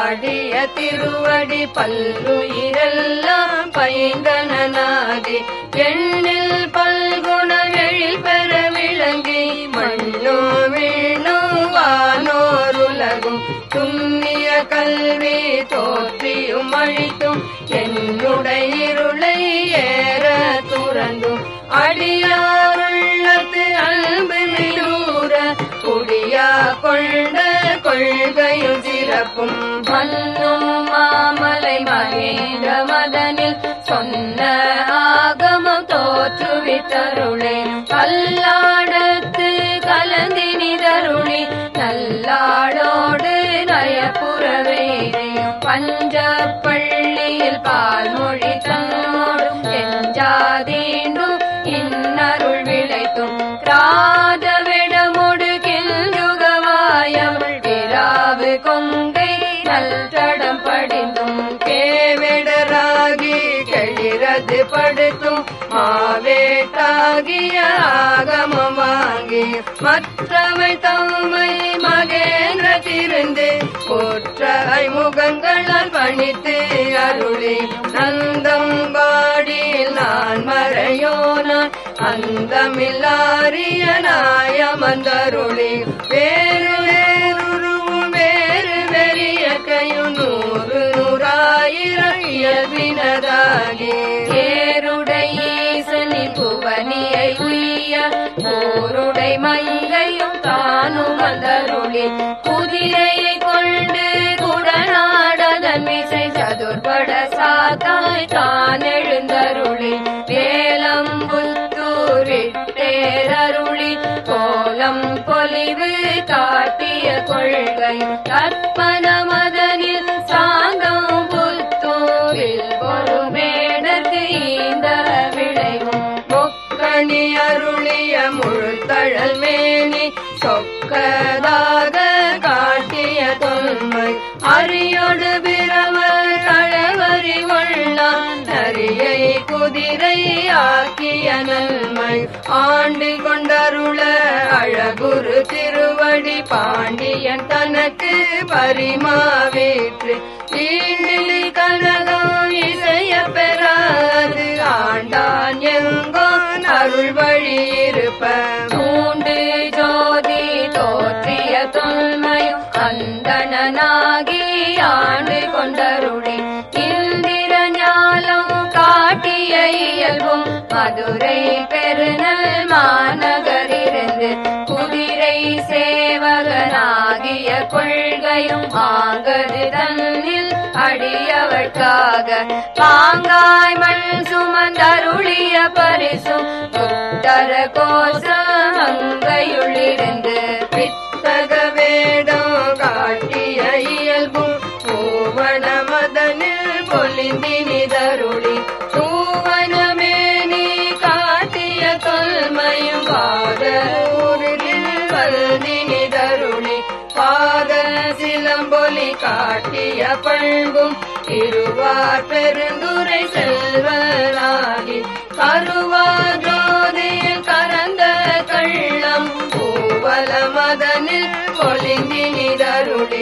பாடிய திருவடி பல்லுயிரெல்லாம் பைங்கனாகி எண்ணில் பல்குண எழில் பெற விளங்கி மண்ணோ வீணோ வானோருலகும் துண்ணிய கல்வி தோற்றியும் அழித்தும் என்னுடைய இருளை ஏற துறந்தும் அடியாருள்ளத்து அன்பு மிடூர குடியா கொண்ட கொள்கையும் சிறப்பும் மன்னும் மாமலை மகேந்திர மதனில் சொன்ன ஆகமம் தோற்றுவித்தருளே கல்லாடத்து கலந்தினிதருளி நல்லாளோடு நயப்புறவேறையும் பஞ்ச பள்ளியில் பால்மொழி தன்னோடும் எஞ்சாதீண்டும் இன்னருள் விளைத்தும் கிராதவிடமுடு கில்யுகவாயவள் விராவு கொங்கை நல்தடம் படிந்தும் கேவிடராகி கெளிரது படுத்தும் மாவேட்டாகிய ஆகமம் வாங்கி மற்றவை தம்மை மகேந்திர திருந்து போற்றாய் முகங்களால் பணித்து அருளி நந்தம் பாடியில் நான் மறையோனான் அந்தமில்லாரிய நாயமந்தருளி வேறு வேறுருவும் வேறு வெறிய கையும் நூறு நூறாயிரம் இயல்பினதாகி ஏருடையீசனி புவனியை உய்ய போருடை மங்கையும் தானும் வந்தருளி குதிரையை கொண்டு குடநாடதன் விசை சதுர்பட சாத்தாய் தான் எழுந்தருளி வேலம்புத்தூரிட்டேரருளி கோலம் பொலிவு காட்டிய கொள்கை கற்பன மதனில் சாந்தம் புத்தூரில் ஒரு மேடற்கு ஈந்த விளைவும் மொக்கணி அருளிய முழுத்தழல் மேனி சொக்கதாக காட்டிய தொன்மை அரியோடு பிரமர் களவரி உள்ளான் நரியை குதிரை ஆக்கிய நன்மை ஆண்டு கொண்டருள அழகுரு திருவடி பாண்டியன் தனக்கு பரிமாவேற்று ஈண்டிலி கனகம் இசைய பெறாது ஆண்டான் எங்கோ அருள் வழி இருப்ப மூண்டு ஜோதி தோற்றிய தொன்மையும் அந்தணனாகி ஆண்டு கொண்டருளி இந்திர ஞாலம் காட்டிய இயல்பும் மதுரை பெருநல் மாநகரிருந்து குதிரை சேவகனாகிய கொள்கையும் ஆங்கது தன்னில் அடியவர்க்காக பாங்காய் மண் சுமந்தருளிய பரிசும் உத்தர கோஷம் அங்கையுள்ளிருந்து பித்தக வேடம் காட்டிய இயல்பும் பூவன மதனில் பொலிந்தினிதருளி தூவனமேனி காட்டிய தொல்மையும் பாதூரில் வல்தினிதருளி பாத சிலம்பொலி காட்டிய பண்பும் திருவார் பெருந்துரை செல்வனாகி கருவாஜோதியில் கரந்த கள்ளம் பூவல மதனில் பொலிந்தினிதருளி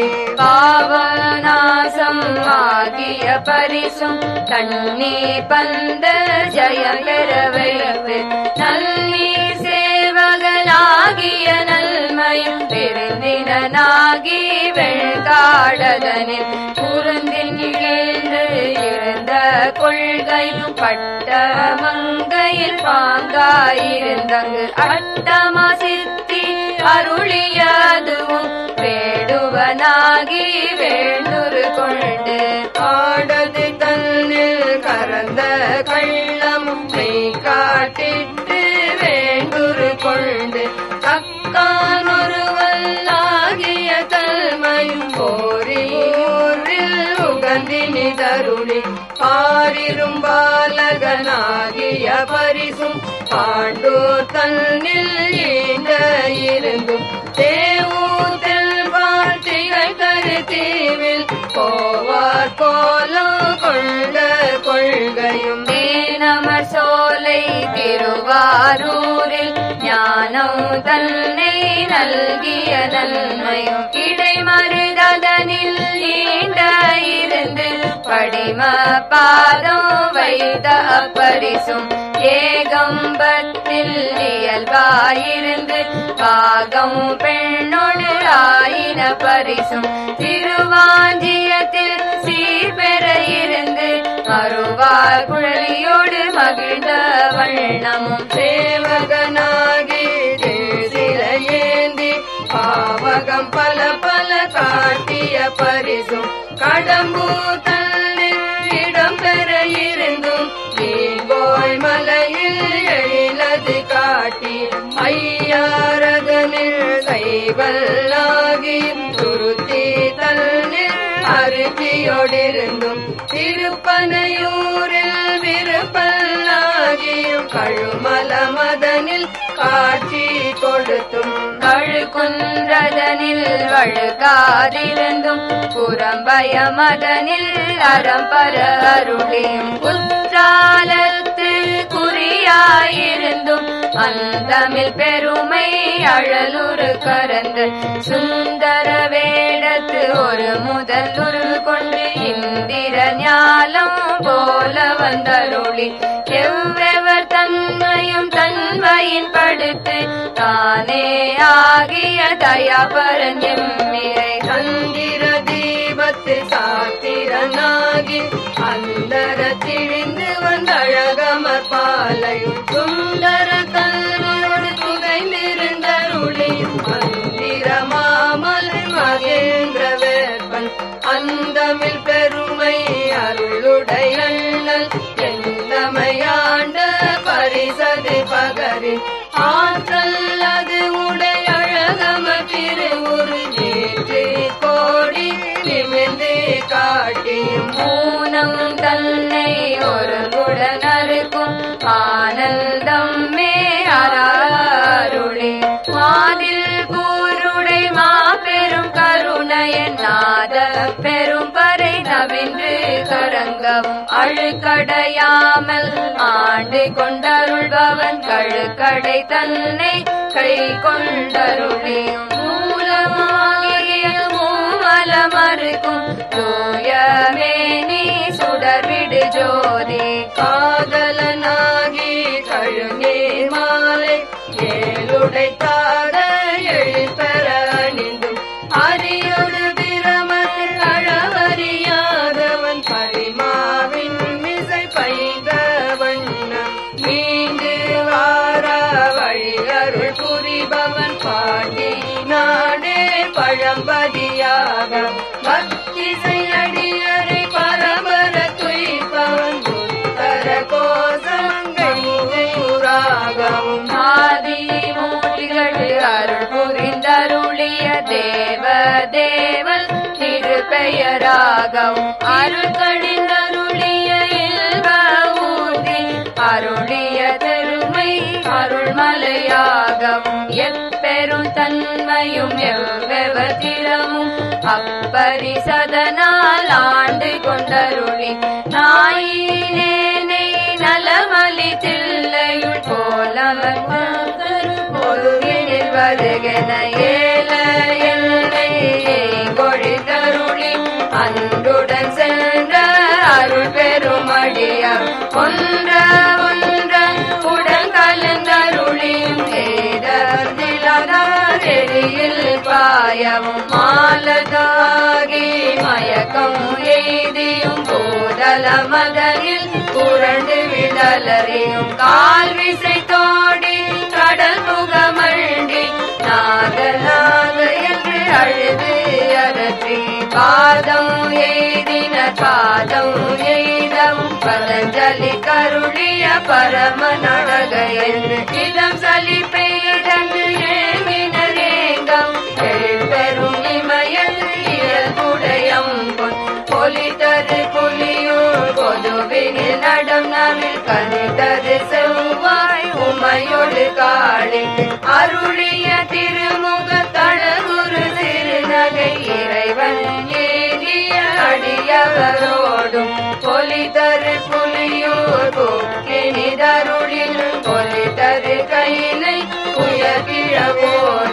பாவநாசம் ஆகிய பரிசும் தண்ணீர் பந்த ஜயம் பெற வைத்து நல்லீர் சேவகனாகிய நல்மையும் பெருந்தினாகி வெள்காடதனில் குறுந்தின் கீழ்ந்து இருந்த கொள்கையும் பட்ட மங்கையில் பாங்காயிருந்தங்கு அட்டமா சித்தி அருளியதுவும் வேடுவனாகி வேண்டுரு கொண்டு ஆடது தன்னில் கறந்த கள்ளமும் மெய் காட்டிட்டு வேண்டுரு கொண்டு தக்கான் ஒருவல்லாகிய தல்மையும் போரியூரில் உகந்தினி தருளி ஆரிரும் பாலகனாகிய பரிசும் பாண்டோர் தன்னில் ஈண்ட இருந்தும் தேவூத்தில் வாழ்த்திகள் கருத்தீவில் போவார் கோலம் கொண்ட கொள்கையும் தேனமர் சோலை திருவாரூரில் ஞானம் தன்னை நல்கிய நன்மையும் இடைமருதனில் ஈண்ட படிம பாதம் வைத்த அப்பரிசும் ஏகம்பத்தில் இயல்பாயிருந்து பாகம் பெண்ணொடு ஆயின பரிசும் திருவாஞ்சியத்தில் சீர்பெற இருந்து மறுவார் குழலியோடு மகிழ்ந்த வண்ணமும் சேவகனாகி சில ஏந்தி பாவகம் பல பல காட்டிய பரிசும் கடம்பூர் தன்னில் இடம் பெற இருந்தும் ஈங்கோய் மலையில் எழிலது காட்டி ஐயாரதனில் சைவல்லாகி துருத்தி தன்னில் அருத்தியோடிருந்தும் திருப்பனையூரில் விருப்பல்லாகியும் கழுமல மதனில் காட்சி கொடுத்தும் கழுகுன்றதனில் வழுகாதிருந்தும் புறம்பய மதனில் அறம்பர அருளியும் குற்றாலத்து குறியாயிருந்தும் அந்தமில் பெருமை அழலுரு கரந்த சுந்தர வேடத்து ஒரு முதல் உரு கொண்டு இந்திர ஞாலம் போல வந்தருளி எவ்வெவர் தன்மையும் தன்மையின் படுத்து தானே ஆகிய தயாபரன் எம்மிரை சந்திர தீபத்து சாத்திரனாகி அந்தர திழிந்து வந்தழகமர் பாலை சுந்தர கல்வியோடு துகைந்திருந்தருளி மந்திர மாமலை மகேந்திர வேப்பன் அந்தமில் பெருமை அருளுடையண்ணல் எந்தமையாண்ட பரிசது பகரின் ஆற்றல் அது உடையழகம திருவுரு நேற்று கோடி நிமிர்ந்து காட்டியும் ஊனம் தன்னை ஒரு குடனருக்கும் ஆனந்தம் மே அருளே மாதில் கூருடை மாபெரும் கருணையன் நாத பெரும் பறை நவின்று கரங்கவும் அழுக்கடையாமல் ஆண்டு கொண்டருள்பவன் கழுக்கடை தன்னை கை கொண்டருளியும் மூலமாகிய மூமலமருக்கும் தூயமேனி சுடர்விடு ஜோதி காதலனாகி கழுங்கே மாலை ஏழுடைத்தாத எழிற்பெற அணிந்தும் அரியோடு பிரமத்தில் அழவறியாதவன் பரிமாவின் மிசை பைத வண்ணம் மீண்டு வாரா வழி அருள் புரிபவன் பாண்டி நாடே பழம்பதியாக பக்தி செய்யடியரை பரமர துய்பவன் உத்தர கோசமங்கையூராகவும் ஆதி மூர்த்திகள் அருள் புரிந்தருளிய தேவ தேவல் திருப்பெயராகவும் அருள் கடிந்தருளிய இல்வ ஊர்தி அருளிய பெருமை அருள்மலையாகவும் எப்பெரும் தன்மையும் எவ்வெவத்திரமும் அப்பரிசதனால் ஆண்டு கொண்டருளி நாயினேனை நலமலி தில்லையுள் போலவர் பொருளில் வருகென ஏல என்னை கொழிதருளி அன்றுடன் சென்ற அருள் பெருமடியார் ஒன்ற ஒன்ற உடன் கலந்தருளியும் செய்தில் பாயவும் மாலதாகி மயக்கம் எய்தியும் போதல மதனில் புரண்டு விடலறியும் கால் விசை தோடி கடல் முகமண்டி நாதனாக என்று அழுது அகற்றி பாதம் எய்தின பாதம் எய்தவும் பதஞ்சலி கருளிய பரம நடக என்று இதம் சலி பெய்தன்று ஏங்கினர் ஏங்கம் பெரும் இமயத்து இயல்புடையம் பொலி தரு புலியூர் பொதுவினில் நடம் நவில் கனி தரு செவ்வாய் உமையொடு காளி அருளிய திருமுக தழகுரு திருநகை இறைவன் ஏகிய அடியவரோடும் பொலி தரு புலியூர் போக்கினிதருளில் பொலி தரு கையிலை புயகிழவோர்